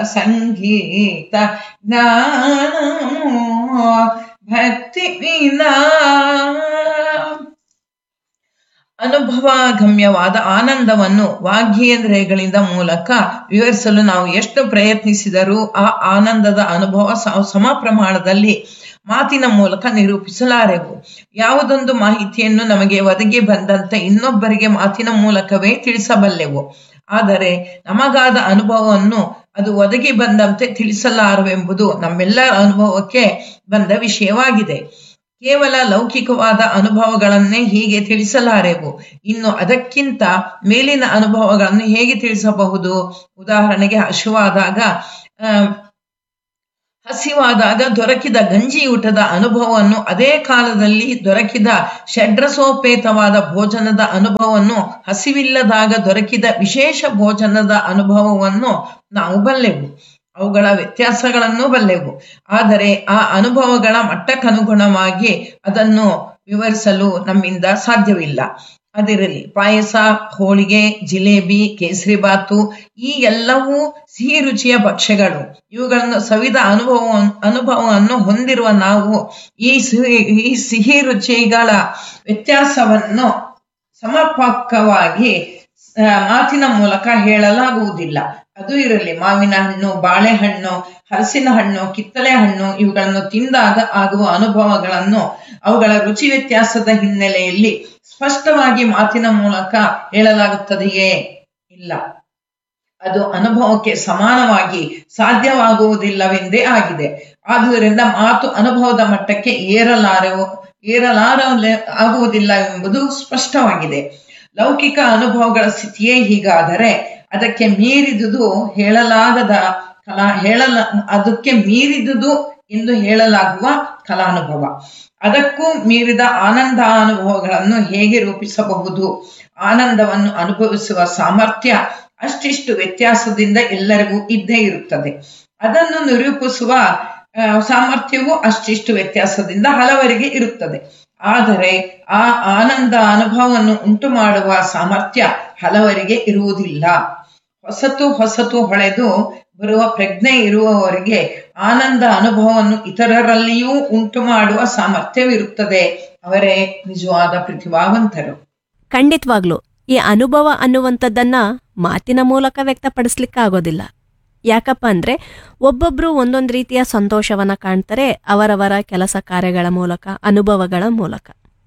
ಸಂಗೀತ ಜ್ಞಾನಮೋ ಭಕ್ತಿ ವಿನಾ ಅನುಭವಗಮ್ಯವಾದ ಆನಂದವನ್ನು ವಾಗ್ಯೇಂದ್ರಿಯಗಳಿಂದ ಮೂಲಕ ವಿವರಿಸಲು ನಾವು ಎಷ್ಟು ಪ್ರಯತ್ನಿಸಿದರೂ ಆ ಆನಂದದ ಅನುಭವ ಸ- ಸಮ ಪ್ರಮಾಣದಲ್ಲಿ ಮಾತಿನ ಮೂಲಕ ನಿರೂಪಿಸಲಾರೆವು ಯಾವುದೊಂದು ಮಾಹಿತಿಯನ್ನು ನಮಗೆ ಒದಗಿ ಬಂದಂತೆ ಇನ್ನೊಬ್ಬರಿಗೆ ಮಾತಿನ ಮೂಲಕವೇ ತಿಳಿಸಬಲ್ಲೆವು ಆದರೆ ನಮಗಾದ ಅನುಭವವನ್ನು ಅದು ಒದಗಿ ಬಂದಂತೆ ತಿಳಿಸಲಾರವೆಂಬುದು ನಮ್ಮೆಲ್ಲರ ಅನುಭವಕ್ಕೆ ಬಂದ ವಿಷಯವಾಗಿದೆ ಕೇವಲ ಲೌಕಿಕವಾದ ಅನುಭವಗಳನ್ನೇ ಹೀಗೆ ತಿಳಿಸಲಾರೆವು ಇನ್ನು ಅದಕ್ಕಿಂತ ಮೇಲಿನ ಅನುಭವಗಳನ್ನು ಹೇಗೆ ತಿಳಿಸಬಹುದು ಉದಾಹರಣೆಗೆ ಹಶುವಾದಾಗ ಆ, ಹಸಿವಾದಾಗ ದೊರಕಿದ ಗಂಜಿ ಊಟದ ಅನುಭವವನ್ನು ಅದೇ ಕಾಲದಲ್ಲಿ ದೊರಕಿದ ಷಡ್ರಸೋಪೇತವಾದ ಭೋಜನದ ಅನುಭವವನ್ನು ಹಸಿವಿಲ್ಲದಾಗ ದೊರಕಿದ ವಿಶೇಷ ಭೋಜನದ ಅನುಭವವನ್ನು ನಾವು ಬಲ್ಲೆವು ಅವುಗಳ ವ್ಯತ್ಯಾಸಗಳನ್ನು ಬಲ್ಲೆವು ಆದರೆ ಆ ಅನುಭವಗಳ ಮಟ್ಟಕ್ಕನುಗುಣವಾಗಿ ಅದನ್ನು ವಿವರಿಸಲು ನಮ್ಮಿಂದ ಸಾಧ್ಯವಿಲ್ಲ ಅದಿರಲಿ ಪಾಯಸ ಹೋಳಿಗೆ ಜಿಲೇಬಿ ಕೇಸರಿಬಾತು ಈ ಎಲ್ಲವೂ ಸಿಹಿ ರುಚಿಯ ಭಕ್ಷ್ಯಗಳು ಇವುಗಳನ್ನು ಸವಿದ ಅನುಭವ ಅನುಭವವನ್ನು ಹೊಂದಿರುವ ನಾವು ಈ ಸಿಹಿ ಈ ಸಿಹಿ ರುಚಿಗಳ ವ್ಯತ್ಯಾಸವನ್ನು ಸಮರ್ಪಕವಾಗಿ ಆ, ಮಾತಿನ ಮೂಲಕ ಹೇಳಲಾಗುವುದಿಲ್ಲ ಅದು ಇರಲಿ ಮಾವಿನ ಹಣ್ಣು ಬಾಳೆಹಣ್ಣು ಹಲಸಿನ ಹಣ್ಣು ಕಿತ್ತಳೆ ಹಣ್ಣು ಇವುಗಳನ್ನು ತಿಂದಾಗ ಆಗುವ ಅನುಭವಗಳನ್ನು ಅವುಗಳ ರುಚಿ ವ್ಯತ್ಯಾಸದ ಹಿನ್ನೆಲೆಯಲ್ಲಿ ಸ್ಪಷ್ಟವಾಗಿ ಮಾತಿನ ಮೂಲಕ ಹೇಳಲಾಗುತ್ತದೆಯೇ ಇಲ್ಲ ಅದು ಅನುಭವಕ್ಕೆ ಸಮಾನವಾಗಿ ಸಾಧ್ಯವಾಗುವುದಿಲ್ಲವೆಂದೇ ಆಗಿದೆ ಆದುದರಿಂದ ಮಾತು ಅನುಭವದ ಮಟ್ಟಕ್ಕೆ ಏರಲಾರವು ಏರಲಾರ ಆಗುವುದಿಲ್ಲ ಎಂಬುದು ಸ್ಪಷ್ಟವಾಗಿದೆ ಲೌಕಿಕ ಅನುಭವಗಳ ಸ್ಥಿತಿಯೇ ಹೀಗಾದರೆ ಅದಕ್ಕೆ ಮೀರಿದುದು ಹೇಳಲಾಗದ ಕಲಾ ಹೇಳಲ ಅದಕ್ಕೆ ಮೀರಿದುದು ಎಂದು ಹೇಳಲಾಗುವ ಕಲಾನುಭವ ಅದಕ್ಕೂ ಮೀರಿದ ಆನಂದ ಅನುಭವಗಳನ್ನು ಹೇಗೆ ರೂಪಿಸಬಹುದು ಆನಂದವನ್ನು ಅನುಭವಿಸುವ ಸಾಮರ್ಥ್ಯ ಅಷ್ಟಿಷ್ಟು ವ್ಯತ್ಯಾಸದಿಂದ ಎಲ್ಲರಿಗೂ ಇದ್ದೇ ಇರುತ್ತದೆ ಅದನ್ನು ನಿರೂಪಿಸುವ ಆ, ಸಾಮರ್ಥ್ಯವೂ ಅಷ್ಟಿಷ್ಟು ವ್ಯತ್ಯಾಸದಿಂದ ಹಲವರಿಗೆ ಇರುತ್ತದೆ ಆದರೆ ಆ ಆನಂದ ಅನುಭವವನ್ನು ಉಂಟು ಮಾಡುವ ಸಾಮರ್ಥ್ಯ ಹಲವರಿಗೆ ಇರುವುದಿಲ್ಲ ಹೊಸತು ಹೊಸತು ಹೊಳೆದು ಬರುವ ಪ್ರಜ್ಞೆ ಇರುವವರಿಗೆ ಆನಂದ ಅನುಭವವನ್ನು ಇತರರಲ್ಲಿಯೂ ಉಂಟು ಮಾಡುವ ಸಾಮರ್ಥ್ಯವಿರುತ್ತದೆ ಅವರೇ ನಿಜವಾದ ಪ್ರತಿಭಾವಂತರು ಖಂಡಿತವಾಗ್ಲು ಈ ಅನುಭವ ಅನ್ನುವಂಥದ್ದನ್ನ ಮಾತಿನ ಮೂಲಕ ವ್ಯಕ್ತಪಡಿಸ್ಲಿಕ್ಕಾಗೋದಿಲ್ಲ ಯಾಕಪ್ಪ ಅಂದ್ರೆ ಒಬ್ಬೊಬ್ರು ಒಂದೊಂದು ರೀತಿಯ ಸಂತೋಷವನ್ನ ಕಾಣ್ತಾರೆ ಅವರವರ ಕೆಲಸ ಕಾರ್ಯಗಳ ಮೂಲಕ ಅನುಭವಗಳ ಮೂಲಕ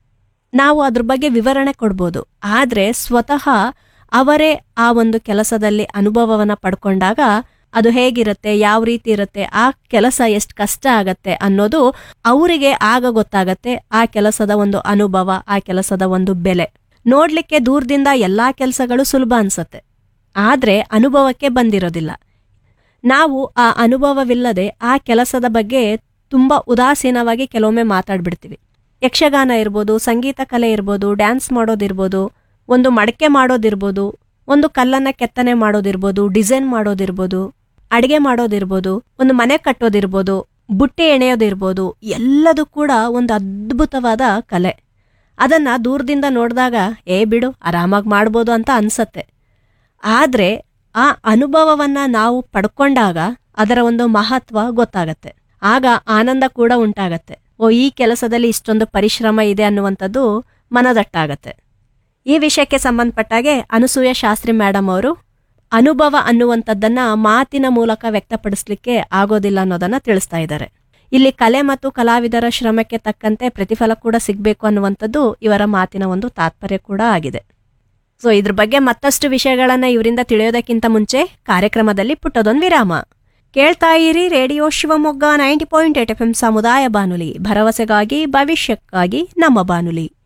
ನಾವು ಅದ್ರ ಬಗ್ಗೆ ವಿವರಣೆ ಕೊಡ್ಬೋದು ಆದ್ರೆ ಸ್ವತಃ ಅವರೇ ಆ ಒಂದು ಕೆಲಸದಲ್ಲಿ ಅನುಭವವನ್ನ ಪಡ್ಕೊಂಡಾಗ ಅದು ಹೇಗಿರುತ್ತೆ ಯಾವ ರೀತಿ ಇರುತ್ತೆ ಆ ಕೆಲಸ ಎಷ್ಟು ಕಷ್ಟ ಆಗತ್ತೆ ಅನ್ನೋದು ಅವರಿಗೆ ಆಗ ಗೊತ್ತಾಗತ್ತೆ ಆ ಕೆಲಸದ ಒಂದು ಅನುಭವ ಆ ಕೆಲಸದ ಒಂದು ಬೆಲೆ ನೋಡ್ಲಿಕ್ಕೆ ದೂರದಿಂದ ಎಲ್ಲಾ ಕೆಲಸಗಳು ಸುಲಭ ಅನ್ಸತ್ತೆ ಆದ್ರೆ ಅನುಭವಕ್ಕೆ ಬಂದಿರೋದಿಲ್ಲ ನಾವು ಆ ಅನುಭವವಿಲ್ಲದೆ ಆ ಕೆಲಸದ ಬಗ್ಗೆ ತುಂಬಾ ಉದಾಸೀನವಾಗಿ ಕೆಲವೊಮ್ಮೆ ಮಾತಾಡ್ಬಿಡ್ತೀವಿ ಯಕ್ಷಗಾನ ಇರ್ಬೋದು ಸಂಗೀತ ಕಲೆ ಇರ್ಬೋದು ಡ್ಯಾನ್ಸ್ ಮಾಡೋದಿರ್ಬೋದು ಒಂದು ಮಡಕೆ ಮಾಡೋದಿರ್ಬೋದು ಒಂದು ಕಲ್ಲನ್ನ ಕೆತ್ತನೆ ಮಾಡೋದಿರ್ಬೋದು ಡಿಸೈನ್ ಮಾಡೋದಿರ್ಬೋದು ಅಡಿಗೆ ಮಾಡೋದಿರ್ಬೋದು ಒಂದು ಮನೆ ಕಟ್ಟೋದಿರ್ಬೋದು ಬುಟ್ಟಿ ಎಣೆಯೋದಿರ್ಬೋದು ಎಲ್ಲದೂ ಕೂಡ ಒಂದು ಅದ್ಭುತವಾದ ಕಲೆ ಅದನ್ನ ದೂರದಿಂದ ನೋಡಿದಾಗ ಏ ಬಿಡು ಆರಾಮಾಗಿ ಮಾಡ್ಬೋದು ಅಂತ ಅನ್ಸತ್ತೆ ಆದ್ರೆ ಆ ಅನುಭವವನ್ನ ನಾವು ಪಡ್ಕೊಂಡಾಗ ಅದರ ಒಂದು ಮಹತ್ವ ಗೊತ್ತಾಗತ್ತೆ ಆಗ ಆನಂದ ಕೂಡ ಉಂಟಾಗತ್ತೆ ಓ ಈ ಕೆಲಸದಲ್ಲಿ ಇಷ್ಟೊಂದು ಪರಿಶ್ರಮ ಇದೆ ಅನ್ನುವಂಥದ್ದು ಮನದಟ್ಟಾಗತ್ತೆ ಈ ವಿಷಯಕ್ಕೆ ಸಂಬಂಧಪಟ್ಟಾಗೆ ಅನಸೂಯ ಶಾಸ್ತ್ರಿ ಮೇಡಮ್ ಅವರು ಅನುಭವ ಅನ್ನುವಂಥದ್ದನ್ನ ಮಾತಿನ ಮೂಲಕ ವ್ಯಕ್ತಪಡಿಸ್ಲಿಕ್ಕೆ ಆಗೋದಿಲ್ಲ ಅನ್ನೋದನ್ನ ತಿಳಿಸ್ತಾ ಇದ್ದಾರೆ ಇಲ್ಲಿ ಕಲೆ ಮತ್ತು ಕಲಾವಿದರ ಶ್ರಮಕ್ಕೆ ತಕ್ಕಂತೆ ಪ್ರತಿಫಲ ಕೂಡ ಸಿಗ್ಬೇಕು ಅನ್ನುವಂಥದ್ದು ಇವರ ಮಾತಿನ ಒಂದು ತಾತ್ಪರ್ಯ ಕೂಡ ಆಗಿದೆ ಸೊ ಇದ್ರ ಬಗ್ಗೆ ಮತ್ತಷ್ಟು ವಿಷಯಗಳನ್ನ ಇವರಿಂದ ತಿಳಿಯೋದಕ್ಕಿಂತ ಮುಂಚೆ ಕಾರ್ಯಕ್ರಮದಲ್ಲಿ ಪುಟ್ಟದೊಂದು ವಿರಾಮ ಕೇಳ್ತಾ ಇರಿ radio Shivamogga ninety point eight F M ಸಮುದಾಯ ಬಾನುಲಿ ಭರವಸೆಗಾಗಿ ಭವಿಷ್ಯಕ್ಕಾಗಿ ನಮ್ಮ ಬಾನುಲಿ